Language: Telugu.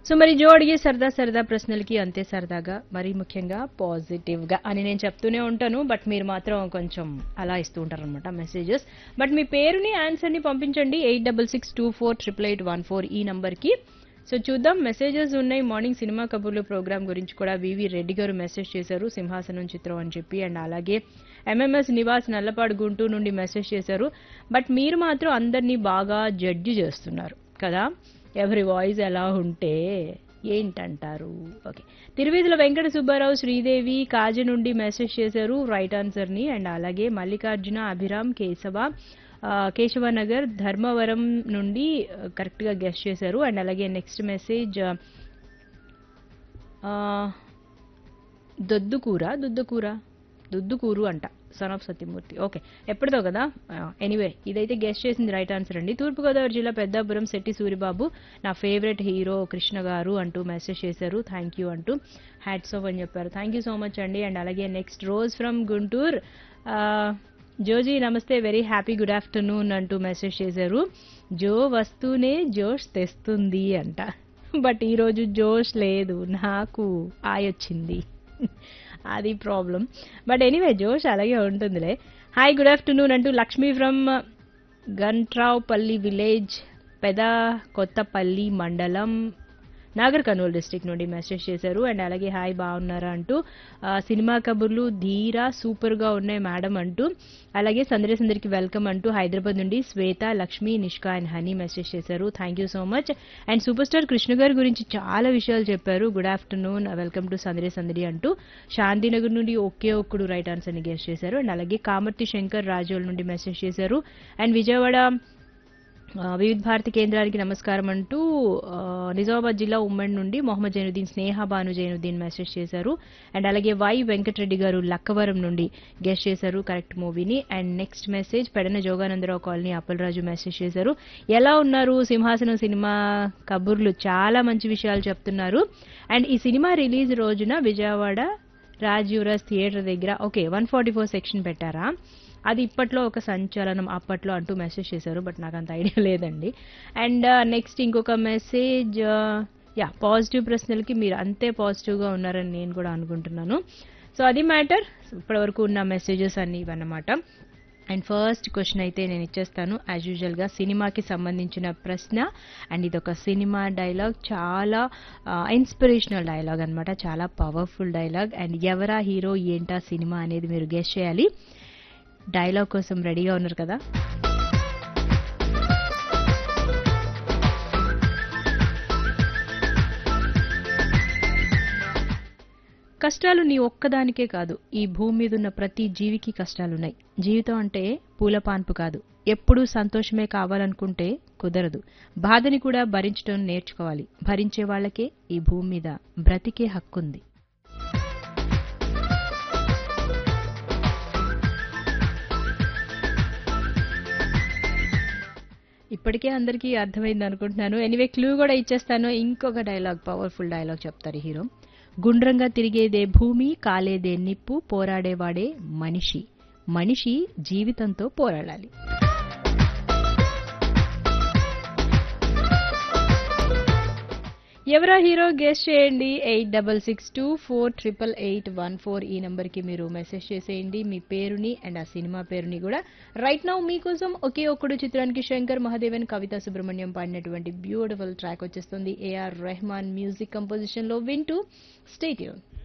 సో మరి జో అడిగే సరదా సరదా ప్రశ్నలకి అంతే సరదాగా మరీ ముఖ్యంగా పాజిటివ్ గా అని నేను చెప్తూనే ఉంటాను బట్ మీరు మాత్రం కొంచెం అలా ఇస్తూ ఉంటారు అనమాట మెసేజెస్ బట్ మీ పేరుని ఆన్సర్ ని పంపించండి eight double six two four triple eight one four ఈ నంబర్ కి సో చూద్దాం మెసేజెస్ ఉన్నాయి మార్నింగ్ సినిమా కబుర్లు ప్రోగ్రామ్ గురించి కూడా వివి రెడ్డి గారు మెసేజ్ చేశారు సింహాసనం చిత్రం అని చెప్పి అండ్ అలాగే ఎంఎంఎస్ నివాస్ నల్లపాడు గుంటూరు నుండి మెసేజ్ చేశారు బట్ మీరు మాత్రం అందరినీ బాగా జడ్జి చేస్తున్నారు కదా ఎవరి వాయిస్ ఎలా ఉంటే ఏంటంటారు ఓకే తిరువేదుల వెంకట సుబ్బారావు శ్రీదేవి కాజ నుండి మెసేజ్ చేశారు రైట్ ఆన్సర్ ని అండ్ అలాగే మల్లికార్జున అభిరామ్ కేశవ ఆ, కేశవనగర్ ధర్మవరం నుండి కరెక్ట్ గా గెస్ట్ చేశారు అండ్ అలాగే నెక్స్ట్ మెసేజ్ దొద్దుకూర దుద్దుకూర దుద్దుకూరు అంట సన్ ఆఫ్ సత్యమూర్తి ఓకే ఎప్పటిదో కదా ఎనీవే ఇదైతే గెస్ట్ చేసింది రైట్ ఆన్సర్ అండి తూర్పుగోదావరి జిల్లా పెద్దాపురం శెట్టి సూరిబాబు నా ఫేవరెట్ హీరో కృష్ణ గారు అంటూ మెసేజ్ చేశారు థ్యాంక్ యూ అంటూ హ్యాట్స్ ఆఫ్ అని చెప్పారు థ్యాంక్ యూ సో మచ్ అండి అండ్ అలాగే నెక్స్ట్ రోజ్ ఫ్రమ్ గుంటూరు ఆ, జోజీ నమస్తే వెరీ హ్యాపీ గుడ్ ఆఫ్టర్నూన్ అంటూ మెసేజ్ చేశారు జో వస్తూనే జోష్ తెస్తుంది అంట బట్ ఈరోజు జోష్ లేదు నాకు ఆయొచ్చింది అది ప్రాబ్లం బట్ ఎనీవే జోష్ అలాగే ఉంటుందిలే హాయ్ గుడ్ ఆఫ్టర్నూన్ అంటూ లక్ష్మీ ఫ్రమ్ గంట్రావుపల్లి విలేజ్ పెద కొత్తపల్లి మండలం నాగర్ కర్నూలు డిస్టిక్ నుండి మెసేజ్ చేశారు అండ్ అలాగే హాయ్ బాగున్నారా అంటూ ఆ, సినిమా కబుర్లు ధీరా సూపర్ గా ఉన్నాయి మేడం అంటూ అలాగే సందడి సందరికి వెల్కమ్ అంటూ హైదరాబాద్ నుండి Shweta Lakshmi Nishka and Honey message చేశారు thank you so much and super star Krishna గారి గురించి చాలా విషయాలు చెప్పారు గుడ్ ఆఫ్టర్నూన్ వెల్కమ్ టు సందడి సందడి అంటూ శాంతినగర్ నుండి ఒకే ఒక్కడు రైట్ ఆన్సర్ ని గెస్ట్ చేశారు అండ్ అలాగే కామర్తి శంకర్ రాజోల్ నుండి మెసేజ్ చేశారు అండ్ విజయవాడ ఆ, వివిధ భారతి కేంద్రానికి నమస్కారం అంటూ ఆ, నిజామాబాద్ జిల్లా ఉమ్మడి నుండి మొహమ్మద్ జైనుద్దీన్ స్నేహ భాను జైనుద్దీన్ మెసేజ్ చేశారు అండ్ అలాగే వై వెంకటరెడ్డి గారు లక్కవరం నుండి గెస్ట్ చేశారు కరెక్ట్ మూవీని and next message Pedana Joganandarao colony Appalaraju message చేశారు ఎలా ఉన్నారు సింహాసనం సినిమా కబుర్లు చాలా మంచి విషయాలు చెప్తున్నారు అండ్ ఈ సినిమా రిలీజ్ రోజున విజయవాడ రాజ్ యువరాజ్ థియేటర్ దగ్గర okay one forty four section పెట్టారా అది ఇప్పట్లో ఒక సంచలనం అప్పట్లో అంటూ మెసేజ్ చేశారు బట్ నాకు అంత ఐడియా లేదండి అండ్ నెక్స్ట్ ఇంకొక మెసేజ్ యా పాజిటివ్ ప్రశ్నలకి మీరు అంతే పాజిటివ్గా ఉన్నారని నేను కూడా అనుకుంటున్నాను సో అది మ్యాటర్ ఇప్పటివరకు ఉన్న మెసేజెస్ అన్ని ఇవన్నమాట అండ్ ఫస్ట్ క్వశ్చన్ అయితే నేను ఇచ్చేస్తాను యాజ్ యూజువల్గా సినిమాకి సంబంధించిన ప్రశ్న అండ్ ఇది ఒక సినిమా డైలాగ్ చాలా ఇన్స్పిరేషనల్ డైలాగ్ అన్నమాట చాలా పవర్ఫుల్ డైలాగ్ అండ్ ఎవరా హీరో ఏంటా సినిమా అనేది మీరు గెస్ట్ చేయాలి డైలాగ్ కోసం రెడీగా ఉన్నారు కదా కష్టాలు నీ ఒక్కదానికే కాదు ఈ భూమి మీద ఉన్న ప్రతి జీవికి కష్టాలున్నాయి జీవితం అంటే పూల పాన్పు కాదు ఎప్పుడూ సంతోషమే కావాలనుకుంటే కుదరదు బాధని కూడా భరించడం నేర్చుకోవాలి భరించే వాళ్ళకే ఈ భూమి మీద బ్రతికే హక్కుంది ఇప్పటికే అందరికీ అర్థమైంది అనుకుంటున్నాను ఎనివే క్లూ కూడా ఇచ్చేస్తాను ఇంకొక డైలాగ్ పవర్ఫుల్ డైలాగ్ చెప్తారు హీరో గుండ్రంగా తిరిగేదే భూమి కాలేదే నిప్పు పోరాడేవాడే మనిషి మనిషి జీవితంతో పోరాడాలి ఎవరా హీరో గెస్ట్ చేయండి eight double six two four triple eight one four ఈ నంబర్కి మీరు మెసేజ్ చేసేయండి మీ పేరుని అండ్ ఆ సినిమా పేరుని కూడా రైట్ నౌ మీకోసం ఒకే ఒక్కడు చిత్రానికి శంకర్ మహాదేవన్ కవిత సుబ్రహ్మణ్యం పాడినటువంటి బ్యూటిఫుల్ ట్రాక్ వచ్చేస్తుంది ఏఆర్ రెహమాన్ మ్యూజిక్ కంపోజిషన్ లో వింటూ స్టేట్యూన్